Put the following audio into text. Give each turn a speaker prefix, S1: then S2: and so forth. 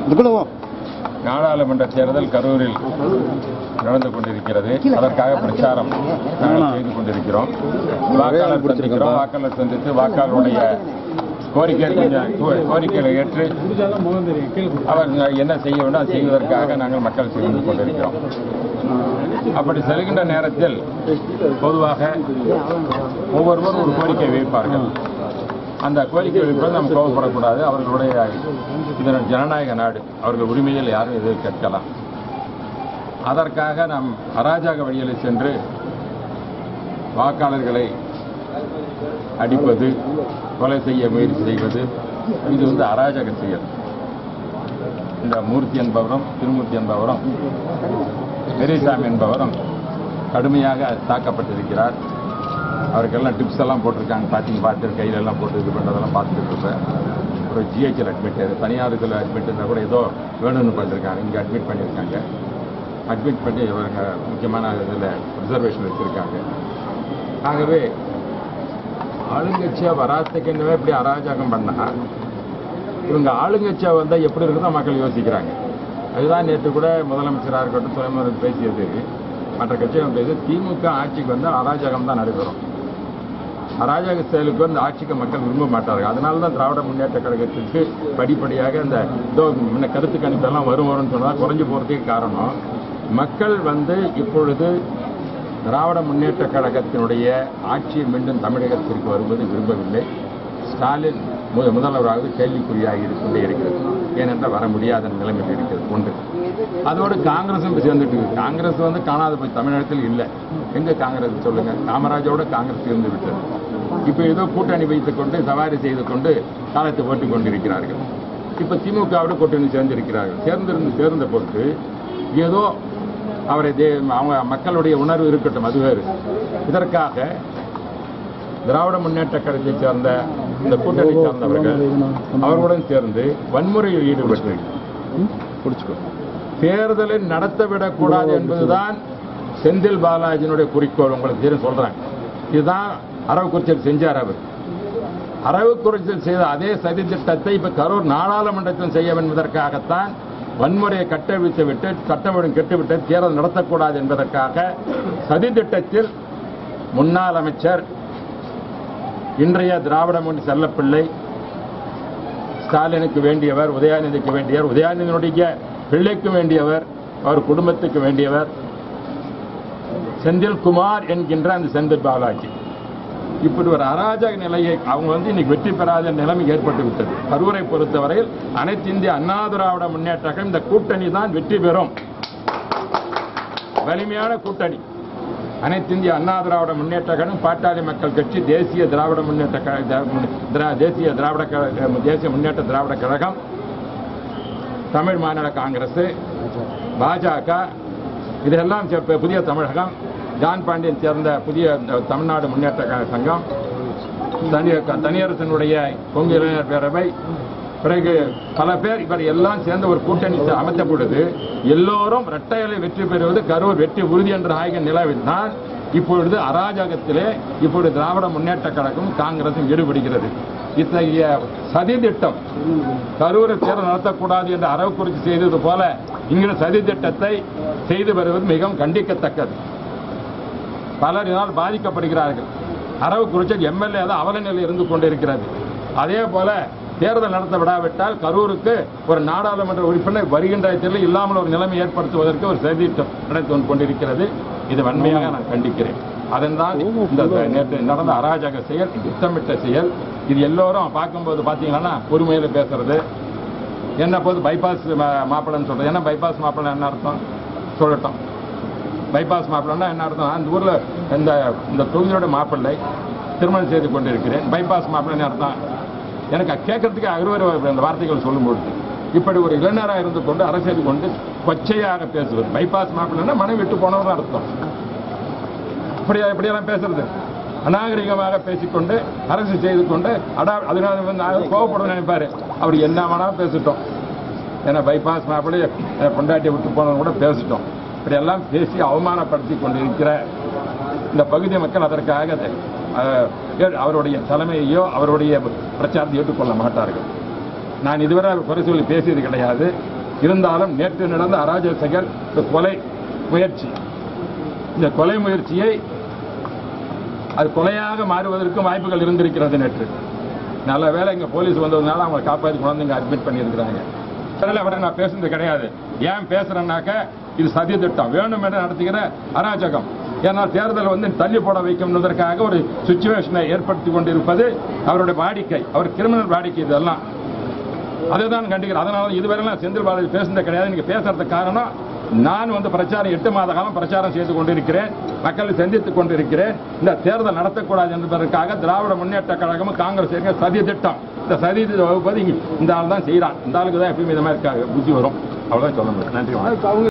S1: இதுக்குள்ளவும்
S2: நாடாளுமன்ற தேர்தல் கரூரில் நடந்து கொண்டிருக்கிறது அதற்காக பிரச்சாரம் நாங்கள் செய்து கொண்டிருக்கிறோம் வாக்காளர் சந்திக்கிறோம் வாக்காளர் சந்தித்து வாக்காளருடைய கோரிக்கை கொஞ்சம் கோ- கோரிக்கைகளை ஏற்று அவர் என்ன செய்ய வேண்டும் அதை செய்வதற்காக நாங்கள் மக்கள் செய்து கொண்டிருக்கிறோம் அப்படி செல்கின்ற நேரத்தில் பொதுவாக ஒவ்வொருவரும் ஒரு கோரிக்கை வைப்பார்கள் அந்த கோரிக்கை வைப்பது நாம் கோபப்படக்கூடாது அவர்களுடைய இதன் ஜனநாயக நாடு அவர்கள் உரிமையில் யாரும் எதிர் கேட்கலாம் அதற்காக நாம் அராஜக வழியில் சென்று வாக்காளர்களை அடிப்பது கொலை செய்ய முயற்சி செய்வது இது வந்து அராஜக செயல் இந்த மூர்த்தி என்பவரும் திருமூர்த்தி என்பவரும் பெரியசாமி என்பவரும் கடுமையாக தாக்கப்பட்டிருக்கிறார் அவருக்கெல்லாம் டிப்ஸ் எல்லாம் போட்டிருக்காங்க பார்த்தீங்க பார்த்து கையில எல்லாம் போட்டு இது பண்ணுறதெல்லாம் பார்த்துட்டு இருப்பேன் ஒரு ஜிஹெச்சில் அட்மிட் தனியாருக்குள்ள அட்மிட் இருந்தால் கூட ஏதோ வேணும்னு பண்ணிருக்காங்க இங்கே அட்மிட் பண்ணியிருக்காங்க அட்மிட் பண்ணி இவங்க முக்கியமான இதில் ரிசர்வேஷன் வச்சுருக்காங்க ஆகவே ஆளுங்கட்சியாக வராத்துக்குன்னவே இப்படி அராஜகம் பண்ணா இவங்க ஆளுங்கட்சியாக வந்தால் எப்படி இருக்குதோ மக்கள் யோசிக்கிறாங்க அதுதான் நேற்று கூட முதலமைச்சராக இருக்கட்டும் துணை முதலமைச்சர் பேசியது மற்ற கட்சிகள் பேசி திமுக ஆட்சிக்கு வந்தால் அராஜகம் தான் நடைபெறும் அராஜக செயலுக்கு வந்து ஆட்சிக்கு மக்கள் விரும்ப மாட்டார்கள் அதனால தான் திராவிட முன்னேற்ற கழகத்திற்கு படிப்படியாக இந்த இதோ முன்ன கருத்து கணிப்பெல்லாம் வரும் வரும்னு சொன்னால் குறைஞ்சு போகிறதுக்கு காரணம் மக்கள் வந்து இப்பொழுது திராவிட முன்னேற்ற கழகத்தினுடைய ஆட்சி மீண்டும் தமிழகத்திற்கு வருவது விரும்பவில்லை ஸ்டாலின் மு- முதல்வராக கேள்விக்குறியாகி கொண்டே இருக்கிறது ஏனென்றால் வர முடியாத நிலைமையில் இருக்கிறது ஒன்று அதோடு காங்கிரஸும் இப்ப சேர்ந்துட்டு இருக்கு காங்கிரஸ் வந்து காணாத போய் தமிழகத்தில் இல்லை எங்க காங்கிரஸ் சொல்லுங்க காமராஜோட காங்கிரஸ் இருந்து விட்டது இப்போ ஏதோ கூட்டணி வைத்துக் கொண்டு சவாரி செய்து கொண்டு காலத்தை ஓட்டிக் கொண்டிருக்கிறார்கள் இப்போ திமுகவோட கூட்டணி சேர்ந்திருக்கிறார்கள் சேர்ந்திருந்து சேர்ந்த பொறுத்து ஏதோ அவரை தே அவங்க மக்களுடைய உணர்வு இருக்கட்டும் அது வேறு இதற்காக திராவிட முன்னேற்ற கழகத்தை சேர்ந்த இந்த கூட்டணி சார்ந்தவர்கள் அவர்களுடன் சேர்ந்து வன்முறையில் ஈடுபட்டு
S1: பிடிச்சிக்கோ
S2: தேர்தலை நடத்தவிடக்கூடாது என்பதுதான் செந்தில் பாலாஜியினுடைய குறிக்கோள் உங்களுக்கு தெரியும் சொல்றேன் இதுதான் அரவக்குறிச்சியில் செஞ்சார் அவர் அரவக்குறிச்சியில் செய்த அதே சதி திட்டத்தை இப்ப கரூர் நாடாளுமன்றத்தில் செய்ய என்பதற்காகத்தான் வன்முறையை கட்டவிழ்த்து விட்டு சட்டமன்றம் கெட்டுவிட்டு தேர்தல் நடத்தக்கூடாது என்பதற்காக சதி திட்டத்தில் முன்னாள் அமைச்சர் இன்றைய திராவிட முன்னணி செல்லப்பிள்ளை ஸ்டாலினுக்கு வேண்டியவர் உதயாநிதிக்கு வேண்டியவர் உதயாநிதியினுடைய பிள்ளைக்கு வேண்டியவர் அவர் குடும்பத்துக்கு வேண்டியவர் செந்தில்குமார் என்கின்ற அந்த செந்தில் பாலாஜி இப்படி ஒரு அராஜக நிலையை அவங்க வந்து இன்னைக்கு வெற்றி பெறாத நிலைமை ஏற்பட்டு விட்டது கரூரை பொறுத்தவரையில் அனைத்து இந்திய அண்ணா திராவிட முன்னேற்ற கழகம் இந்த கூட்டணி தான் வெற்றி பெறும் வலிமையான கூட்டணி அனைத்து இந்திய அண்ணா திராவிட முன்னேற்ற கழகம் பாட்டாளி மக்கள் கட்சி தேசிய திராவிட முன்னேற்ற கழக திரா- தேசிய திராவிட கழக தேசிய முன்னேற்ற திராவிட கழகம் தமிழ் மாநில காங்கிரஸ் பாஜக இதெல்லாம் சேர்ப்ப புதிய தமிழகம் ஜான் பாண்டியன் சேர்ந்த புதிய அஹ், தமிழ்நாடு முன்னேற்ற கழக சங்கம் தனி தனியரசனுடைய கொங்கு இளைஞர் பேரவை பிறகு பல பேர் இவர் எல்லாம் சேர்ந்த ஒரு கூட்டணி ச- அமைத்த பொழுது எல்லோரும் இரட்டையலை வெற்றி பெறுவது கரூர் வெற்றி உறுதி என்ற ஆகிய நிலவில் தான் இப்பொழுது அராஜகத்திலே இப்பொழுது திராவிட முன்னேற்ற கழகம் காங்கிரசும் ஈடுபடுகிறது இத்தகைய சதி திட்டம் கரூரை தேர்தல் நடத்தக்கூடாது என்று அரவக்குறிச்சி செய்தது போல இங்கிற சதி திட்டத்தை செய்து வருவது மிகவும் கண்டிக்கத்தக்கது பலர் இதனால் பாதிக்கப்படுகிறார்கள் அரவக்குறிச்சி எம்எல்ஏ தான் அவல நிலையில் இருந்து கொண்டிருக்கிறது அதே போல தேர்தல் நடத்த விடாவிட்டால் கரூருக்கு ஒரு நாடாளுமன்ற உறுப்பினர் வருகின்ற தேர்தலில் இல்லாமல் ஒரு நிலைமை ஏற்படுத்துவதற்கு ஒரு சதி திட்டம் நடத்தி வந்து கொண்டிருக்கிறது இது வன்மையாக நான் கண்டிக்கிறேன் அதன்தான் இந்த நேற்று நடந்த அராஜக செயல் திட்டமிட்ட செயல் இது எல்லோரும் பார்க்கும்போது பார்த்தீங்கன்னா பொறுமையில் பேசுறது என்ன போது பைபாஸ் மாப்பிள்ளைன்னு சொல்றது என்ன பைபாஸ் மாப்பிள்ளை என்ன அர்த்தம் சொல்லட்டும் பைபாஸ் மாப்பிள்ளைன்னா என்ன அர்த்தம் அந்த ஊரில் இந்த இந்த தொகுதியோட மாப்பிள்ளை திருமணம் செய்து கொண்டிருக்கிறேன் பைபாஸ் மாப்பிள்ளைன்னு அர்த்தம் எனக்கு கேட்கறதுக்கு அறுவரை அந்த வார்த்தைகள் சொல்லும்பொழுது இப்படி ஒரு இளைஞராக இருந்து கொண்டு அரசியல் கொண்டு கொச்சையாக பேசுவது பைபாஸ் மாப்பிள்ளைன்னா மனைவி விட்டு போனவர் அர்த்தம் இப்படியா இப்படியெல்லாம் பேசுறது அநாகரிகமாக பேசிக்கொண்டு அரசு செய்து கொண்டு அடா அதனால வந்து நான் கோவப்பட நினைப்பாரு அவர் என்ன வேணா பேசிட்டோம் ஏன்னா பைபாஸ் மாப்பிள்ளை அஹ், பொண்டாட்டியை விட்டு போனவங்க கூட பேசிட்டோம் இப்படியெல்லாம் பேசி அவமானப்படுத்தி கொண்டிருக்கிற இந்த பகுதி மக்கள் அதற்காக அஹ், ஏ- அவருடைய தலைமையையோ அவருடைய பிரச்சாரத்தை ஏற்றுக்கொள்ள மாட்டார்கள் நான் இதுவரை குறை சொல்லி பேசியது கிடையாது இருந்தாலும் நேற்று நடந்த அராஜக செயல் இந்த கொலை முயற்சி இந்த கொலை முயற்சியை அது கொலையாக மாறுவதற்கும் வாய்ப்புகள் இருந்திருக்கிறது நேற்று நல்ல வேளை இங்க போலீஸ் வந்ததுனால அவங்க காப்பாற்றி குழந்தைங்க அட்மிட் பண்ணியிருக்கிறாங்க அதனால அவரை நான் பேசுனது கிடையாது ஏன் பேசுறேன்னாக்க இது சதி திட்டம் வேணும் என்று நடத்துகிற அராஜகம் ஏன்னா தேர்தல் வந்து தள்ளி போட வைக்கணுன்றதற்காக ஒரு சுச்சுவேஷனை ஏற்படுத்தி கொண்டிருப்பது அவருடைய வாடிக்கை அவர் கிரிமினல் வாடிக்கை இதெல்லாம் அதை தான் கண்டிக்கிறேன் அதனால இதுவரை நான் செந்தில் பாலாஜி பேசுனது கிடையாது நீங்க பேசுறதுக்கு காரணம் நான் வந்து பிரச்சாரம் எட்டு மாத காலம் பிரச்சாரம் செய்து கொண்டிருக்கிறேன் மக்களை சந்தித்துக் கொண்டிருக்கிறேன் இந்த தேர்தல் நடத்தக்கூடாது என்பதற்காக திராவிட முன்னேற்ற கழகமும் காங்கிரஸ் இருக்க சதி திட்டம் இந்த சதி திட்டம் வகுப்பது இங்க இந்த ஆள் தான் செய்யறான் இந்த ஆளுக்கு தான் எப்பயுமே இந்த மாதிரி இருக்காங்க புத்தி வரும் அவ்வளவுதான் சொல்ல முடியும் நன்றி வணக்கம்.
S1: இப்ப அவங்க